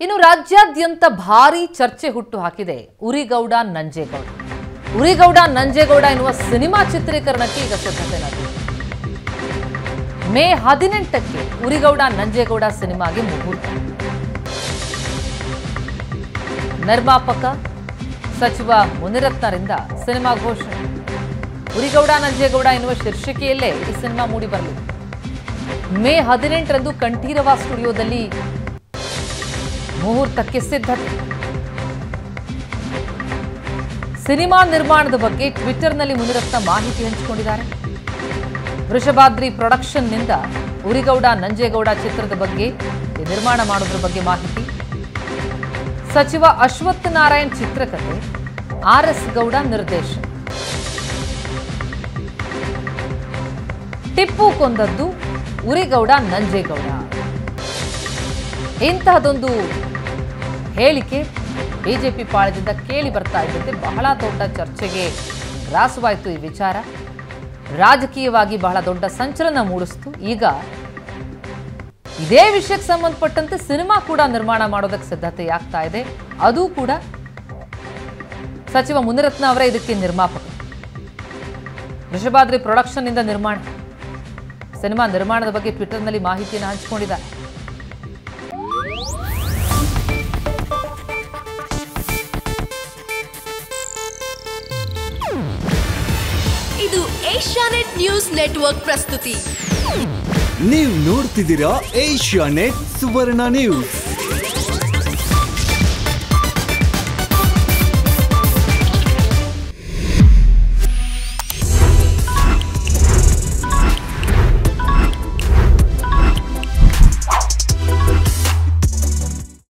ಇನ್ನು ರಾಜ್ಯಾದ್ಯಂತ ಭಾರಿ ಚರ್ಚೆ ಹುಟ್ಟು ಹಾಕಿದೆ ಉರಿಗೌಡ ನಂಜೇಗೌಡ ಉರಿಗೌಡ ನಂಜೇಗೌಡ ಎನ್ನುವ ಸಿನಿಮಾ ಚಿತ್ರೀಕರಣಕ್ಕೆ ಈಗ ಸಿದ್ಧತೆ ನಡೆದಿದೆ ಮೇ ಹದಿನೆಂಟಕ್ಕೆ ಉರಿಗೌಡ ನಂಜೇಗೌಡ ಸಿನಿಮಾಗೆ ಮುಹೂರ್ತ ನಿರ್ಮಾಪಕ ಸಚಿವ ಮುನಿರತ್ನರಿಂದ ಸಿನಿಮಾ ಘೋಷಣೆ ಉರಿಗೌಡ ನಂಜೇಗೌಡ ಎನ್ನುವ ಶೀರ್ಷಿಕೆಯಲ್ಲೇ ಈ ಸಿನಿಮಾ ಮೂಡಿ ಬರಲಿದೆ ಮೇ ಹದಿನೆಂಟರಂದು ಕಂಠೀರವ ಸ್ಟುಡಿಯೋದಲ್ಲಿ ಮುಹೂರ್ತಕ್ಕೆ ಸಿದ್ಧತೆ ಸಿನಿಮಾ ನಿರ್ಮಾಣದ ಬಗ್ಗೆ ಟ್ವಿಟರ್ನಲ್ಲಿ ಮುನಿರತ್ನ ಮಾಹಿತಿ ಹಂಚಿಕೊಂಡಿದ್ದಾರೆ ವೃಷಭಾದ್ರಿ ಪ್ರೊಡಕ್ಷನ್ನಿಂದ ಉರಿಗೌಡ ನಂಜೇಗೌಡ ಚಿತ್ರದ ಬಗ್ಗೆ ಈ ನಿರ್ಮಾಣ ಮಾಡೋದ್ರ ಬಗ್ಗೆ ಮಾಹಿತಿ ಸಚಿವ ಅಶ್ವತ್ಥ ನಾರಾಯಣ್ ಚಿತ್ರಕಥೆ ಆರ್ ಎಸ್ ಗೌಡ ನಿರ್ದೇಶನ ಟಿಪ್ಪು ಕೊಂದದ್ದು ಉರಿಗೌಡ ನಂಜೇಗೌಡ ಇಂತಹದೊಂದು ಹೇಳಿಕೆ ಬಿಜೆಪಿ ಪಾಳದಿಂದ ಕೇಳಿ ಬರ್ತಾ ಇದ್ದಂತೆ ಬಹಳ ದೊಡ್ಡ ಚರ್ಚೆಗೆ ಗ್ರಾಸವಾಯಿತು ಈ ವಿಚಾರ ರಾಜಕೀಯವಾಗಿ ಬಹಳ ದೊಡ್ಡ ಸಂಚಲನ ಮೂಡಿಸ್ತು ಈಗ ಇದೇ ವಿಷಯಕ್ಕೆ ಸಂಬಂಧಪಟ್ಟಂತೆ ಸಿನಿಮಾ ಕೂಡ ನಿರ್ಮಾಣ ಮಾಡೋದಕ್ಕೆ ಸಿದ್ಧತೆ ಆಗ್ತಾ ಇದೆ ಅದು ಕೂಡ ಸಚಿವ ಮುನಿರತ್ನ ಅವರೇ ಇದಕ್ಕೆ ನಿರ್ಮಾಪಕ ವೃಷಭಾದ್ರಿ ಪ್ರೊಡಕ್ಷನ್ ಇಂದ ನಿರ್ಮಾಣ ಸಿನಿಮಾ ನಿರ್ಮಾಣದ ಬಗ್ಗೆ ಟ್ವಿಟರ್ನಲ್ಲಿ ಮಾಹಿತಿಯನ್ನು ಹಂಚಿಕೊಂಡಿದ್ದಾರೆ ಇದು ಏಷ್ಯಾನೆಟ್ ನ್ಯೂಸ್ ನೆಟ್ವರ್ಕ್ ಪ್ರಸ್ತುತಿ ನೀವು ನೋಡ್ತಿದ್ದೀರಾ ಏಷ್ಯಾ ನೆಟ್ ಸುವರ್ಣ ನ್ಯೂಸ್